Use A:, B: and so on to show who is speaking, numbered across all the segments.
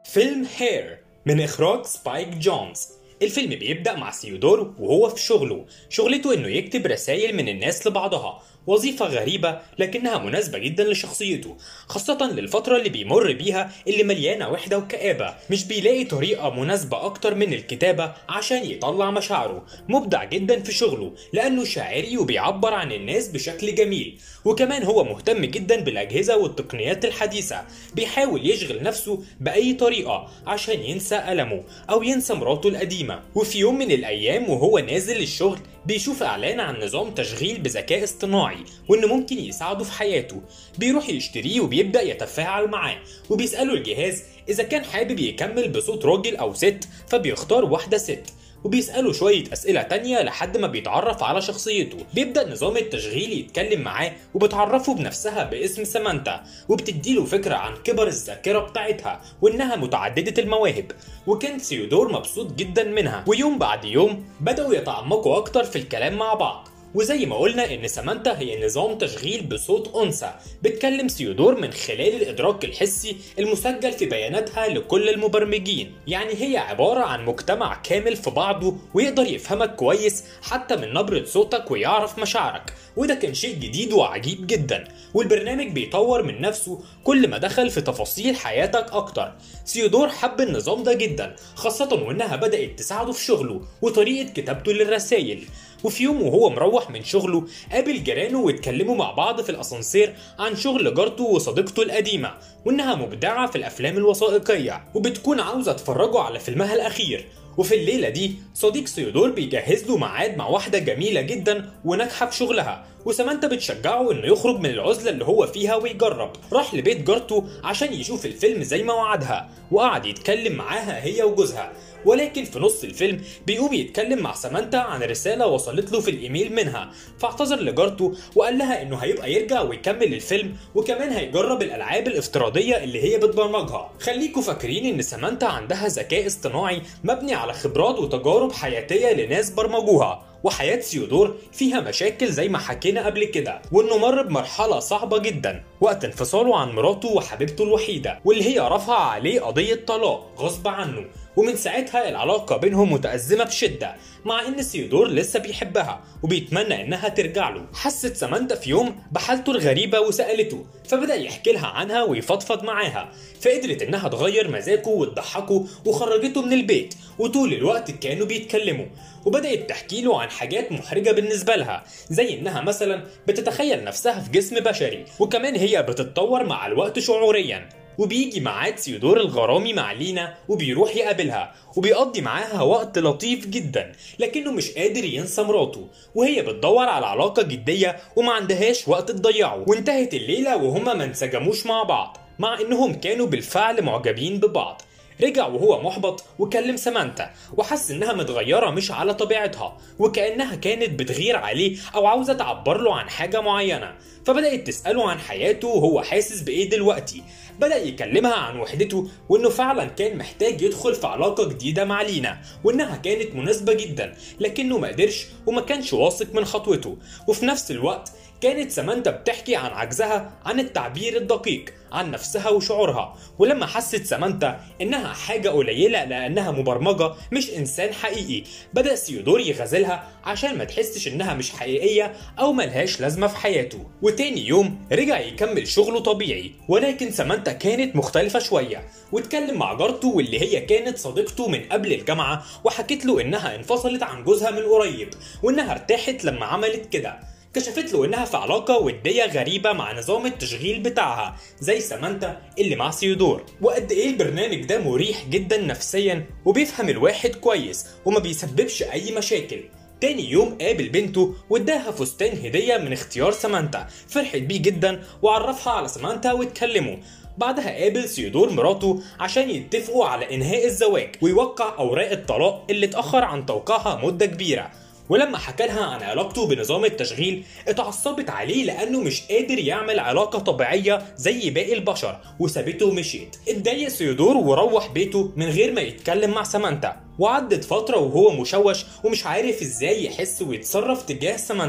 A: فيلم هير من إخراج سبايك جونز الفيلم بيبدأ مع سيودور وهو في شغله شغلته إنه يكتب رسائل من الناس لبعضها وظيفة غريبة لكنها مناسبة جدا لشخصيته خاصة للفترة اللي بيمر بيها اللي مليانة وحدة وكآبة مش بيلاقي طريقة مناسبة أكتر من الكتابة عشان يطلع مشاعره مبدع جدا في شغله لأنه شاعري وبيعبر عن الناس بشكل جميل وكمان هو مهتم جدا بالأجهزة والتقنيات الحديثة بيحاول يشغل نفسه بأي طريقة عشان ينسى ألمه أو ينسى مراته القديمة وفي يوم من الأيام وهو نازل الشغل بيشوف اعلان عن نظام تشغيل بذكاء اصطناعي وانه ممكن يساعده في حياته بيروح يشتريه وبيبدا يتفاعل معاه وبيساله الجهاز اذا كان حابب يكمل بصوت راجل او ست فبيختار واحده ست وبيسأله شوية أسئلة تانية لحد ما بيتعرف على شخصيته بيبدأ نظام التشغيل يتكلم معاه وبتعرفه بنفسها باسم سامانتا وبتديله فكرة عن كبر الذاكرة بتاعتها وإنها متعددة المواهب وكان سيودور مبسوط جدا منها ويوم بعد يوم بدأوا يتعمقوا أكتر في الكلام مع بعض وزي ما قلنا ان سامانتا هي نظام تشغيل بصوت انثى بتكلم سيودور من خلال الادراك الحسي المسجل في بياناتها لكل المبرمجين يعني هي عباره عن مجتمع كامل في بعضه ويقدر يفهمك كويس حتى من نبره صوتك ويعرف مشاعرك وده كان شيء جديد وعجيب جدا والبرنامج بيطور من نفسه كل ما دخل في تفاصيل حياتك اكتر سيودور حب النظام ده جدا خاصه وانها بدات تساعده في شغله وطريقه كتابته للرسائل وفي يوم وهو مروح من شغله قابل جيرانه واتكلموا مع بعض في الاسانسير عن شغل جارته وصديقته القديمه وانها مبدعه في الافلام الوثائقيه وبتكون عاوزه تفرجوا على فيلمها الاخير وفي الليلة دي صديق سيودور بيجهز له ميعاد مع واحدة جميلة جدا وناجحة في شغلها وسامانتا بتشجعه انه يخرج من العزلة اللي هو فيها ويجرب راح لبيت جارته عشان يشوف الفيلم زي ما وعدها وقعد يتكلم معاها هي وجوزها ولكن في نص الفيلم بيقوم يتكلم مع سامانتا عن رسالة وصلت له في الإيميل منها فاعتذر لجارته وقال لها إنه هيبقى يرجع ويكمل الفيلم وكمان هيجرب الألعاب الافتراضية اللي هي بتبرمجها خليكوا فاكرين إن سامانتا عندها ذكاء اصطناعي مبني على خبرات وتجارب حياتية لناس برمجوها وحياة سيودور فيها مشاكل زي ما حكينا قبل كده وانه مر بمرحلة صعبة جدا وقت انفصاله عن مراته وحبيبته الوحيدة واللي هي رفع عليه قضية طلاق غصب عنه ومن ساعتها العلاقة بينهم متأزمة بشدة مع ان سيودور لسه بيحبها وبيتمنى انها ترجع له حست سامانتا في يوم بحالته الغريبة وسألته فبدأ يحكي لها عنها ويفضفض معاها فقدرت انها تغير مزاجه وتضحكه وخرجته من البيت وطول الوقت كانوا بيتكلموا وبدأت تحكي له عن حاجات محرجة بالنسبة لها زي انها مثلا بتتخيل نفسها في جسم بشري وكمان هي بتتطور مع الوقت شعوريا وبيجي ميعاد سيودور الغرامي مع لينا وبيروح يقابلها وبيقضي معاها وقت لطيف جدا لكنه مش قادر ينسى مراته وهي بتدور على علاقة جدية وما عندهاش وقت تضيعه وانتهت الليلة وهما ما انسجموش مع بعض مع انهم كانوا بالفعل معجبين ببعض رجع وهو محبط وكلم سامانتا وحس انها متغيرة مش على طبيعتها وكأنها كانت بتغير عليه او عاوزة تعبر له عن حاجة معينة فبدأت تسأله عن حياته وهو حاسس بإيه دلوقتي بدأ يكلمها عن وحدته وإنه فعلا كان محتاج يدخل في علاقة جديدة مع لينا وإنها كانت مناسبة جدا لكنه ما قدرش وما كانش واثق من خطوته وفي نفس الوقت كانت سامانتا بتحكي عن عجزها عن التعبير الدقيق عن نفسها وشعورها ولما حست سامانتا انها حاجة قليلة لانها مبرمجة مش انسان حقيقي بدأ سيودور يغازلها عشان ما تحسش انها مش حقيقية او ملهاش لازمة في حياته وتاني يوم رجع يكمل شغله طبيعي ولكن سامانتا كانت مختلفة شوية واتكلم مع جارته واللي هي كانت صديقته من قبل الجامعة وحكت له انها انفصلت عن جوزها من قريب وانها ارتاحت لما عملت كده كشفت له انها في علاقة ودية غريبة مع نظام التشغيل بتاعها زي سامانتا اللي مع سيودور وقد ايه البرنامج ده مريح جدا نفسيا وبيفهم الواحد كويس وما بيسببش اي مشاكل تاني يوم قابل بنته واداها فستان هدية من اختيار سامانتا فرحت بيه جدا وعرفها على سامانتا واتكلموا بعدها قابل سيودور مراته عشان يتفقوا على انهاء الزواج ويوقع اوراق الطلاق اللي اتاخر عن توقيعها مده كبيره ولما حكى لها عن علاقته بنظام التشغيل اتعصبت عليه لانه مش قادر يعمل علاقه طبيعيه زي باقي البشر وسابته ومشيت اتضايق سيودور وروح بيته من غير ما يتكلم مع سامانتا وعدت فترة وهو مشوش ومش عارف ازاي يحس ويتصرف تجاه سامانتا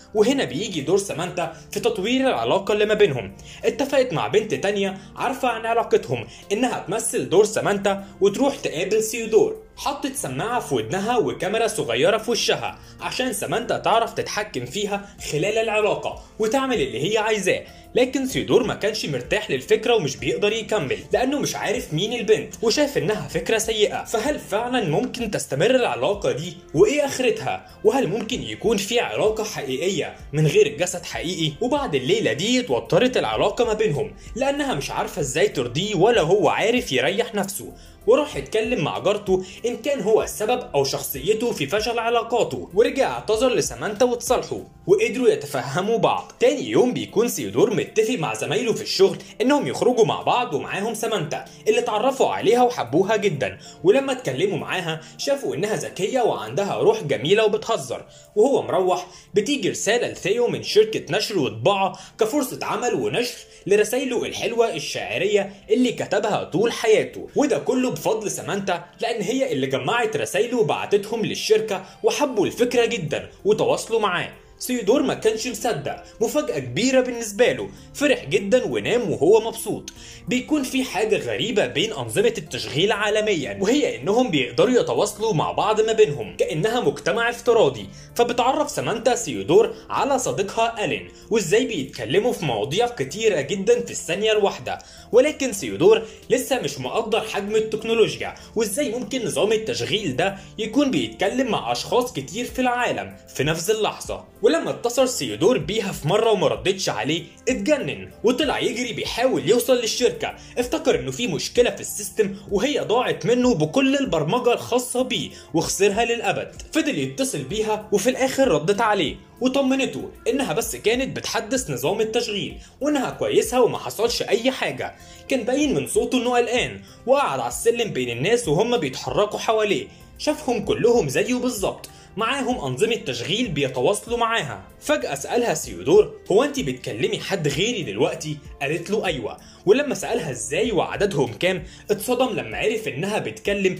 A: وهنا بيجي دور سامانتا في تطوير العلاقة اللي ما بينهم اتفقت مع بنت تانية عارفة عن علاقتهم انها تمثل دور سامانتا وتروح تقابل سيودور حطت سماعة في ودنها وكاميرا صغيرة في وشها عشان سامانتا تعرف تتحكم فيها خلال العلاقة وتعمل اللي هي عايزاه لكن سيودور ما كانش مرتاح للفكرة ومش بيقدر يكمل لأنه مش عارف مين البنت وشاف إنها فكرة سيئة فهل فعلا ممكن تستمر العلاقة دي وإيه آخرتها وهل ممكن يكون في علاقة حقيقية من غير جسد حقيقي وبعد الليلة دي اتوترت العلاقة ما بينهم لأنها مش عارفة إزاي ترضيه ولا هو عارف يريح نفسه وراح يتكلم مع جارته ان كان هو السبب او شخصيته في فشل علاقاته ورجع اعتذر لسامانتا وتصالحوا وقدروا يتفهموا بعض تاني يوم بيكون سيودور متفق مع زمايله في الشغل انهم يخرجوا مع بعض ومعاهم سامانتا اللي اتعرفوا عليها وحبوها جدا ولما اتكلموا معاها شافوا انها ذكيه وعندها روح جميله وبتهزر وهو مروح بتيجي رساله لثيو من شركه نشر وطباعه كفرصه عمل ونشر لرسايله الحلوه الشاعريه اللي كتبها طول حياته وده كله بفضل سامانتا لان هي اللي جمعت رسايله وبعتتهم للشركه وحبوا الفكره جدا وتواصلوا معاه سيودور ما كانش مصدق مفاجأة كبيرة بالنسبة له فرح جدا ونام وهو مبسوط بيكون في حاجة غريبة بين أنظمة التشغيل عالميا وهي إنهم بيقدروا يتواصلوا مع بعض ما بينهم كأنها مجتمع افتراضي فبتعرف سامانتا سيودور على صديقها ألين وإزاي بيتكلموا في مواضيع كتيرة جدا في الثانية الواحدة ولكن سيودور لسه مش مقدر حجم التكنولوجيا وإزاي ممكن نظام التشغيل ده يكون بيتكلم مع أشخاص كتير في العالم في نفس اللحظة ولما اتصل سيودور بيها في مرة وما ردتش عليه اتجنن وطلع يجري بيحاول يوصل للشركة افتكر انه في مشكلة في السيستم وهي ضاعت منه بكل البرمجة الخاصة بيه وخسرها للأبد فضل يتصل بيها وفي الآخر ردت عليه وطمنته انها بس كانت بتحدث نظام التشغيل وانها كويسه وما حصلش اي حاجه كان باين من صوته انه قلقان وقعد على السلم بين الناس وهم بيتحركوا حواليه شافهم كلهم زيه بالظبط معاهم أنظمة تشغيل بيتواصلوا معاها فجأة سألها سيودور هو أنت بتكلمي حد غيري دلوقتي؟ قالت له أيوة ولما سألها إزاي وعددهم كام اتصدم لما عرف إنها بتكلم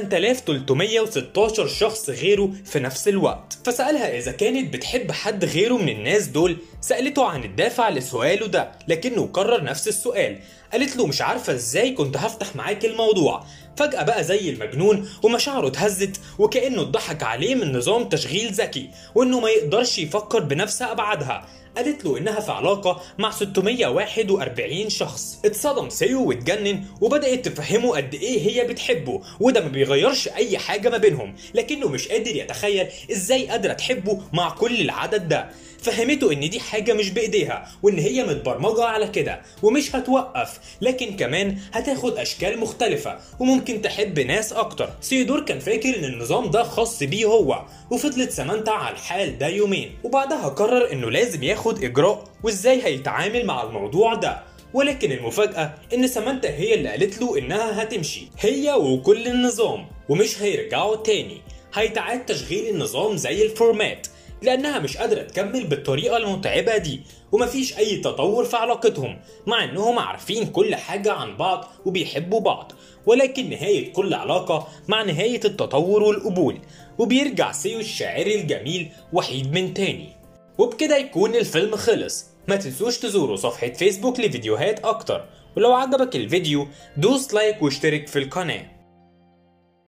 A: 8316 شخص غيره في نفس الوقت فسألها إذا كانت بتحب حد غيره من الناس دول سألته عن الدافع لسؤاله ده لكنه كرر نفس السؤال قالت له مش عارفة إزاي كنت هفتح معاك الموضوع فجأة بقى زي المجنون ومشاعره اتهزت وكأنه اتضحك عليه من نظام تشغيل ذكي وإنه ما يقدرش يفكر بنفس أبعادها قالت له إنها في علاقة مع 641 شخص اتصدم سيو واتجنن وبدأت تفهمه قد إيه هي بتحبه وده ما بيغيرش أي حاجة ما بينهم لكنه مش قادر يتخيل إزاي قادرة تحبه مع كل العدد ده فهمته ان دي حاجه مش بايديها وان هي متبرمجه على كده ومش هتوقف لكن كمان هتاخد اشكال مختلفه وممكن تحب ناس اكتر سيدور كان فاكر ان النظام ده خاص بيه هو وفضلت سامانتا على الحال ده يومين وبعدها قرر انه لازم ياخد اجراء وازاي هيتعامل مع الموضوع ده ولكن المفاجأة إن سامانتا هي اللي قالت له إنها هتمشي هي وكل النظام ومش هيرجعوا تاني هيتعاد تشغيل النظام زي الفورمات لأنها مش قادرة تكمل بالطريقة المتعبة دي ومفيش أي تطور في علاقتهم مع إنهم عارفين كل حاجة عن بعض وبيحبوا بعض ولكن نهاية كل علاقة مع نهاية التطور والقبول وبيرجع سيو الشاعري الجميل وحيد من تاني وبكده يكون الفيلم خلص ما تنسوش تزوروا صفحة فيسبوك لفيديوهات أكتر ولو عجبك الفيديو دوس لايك واشترك في القناة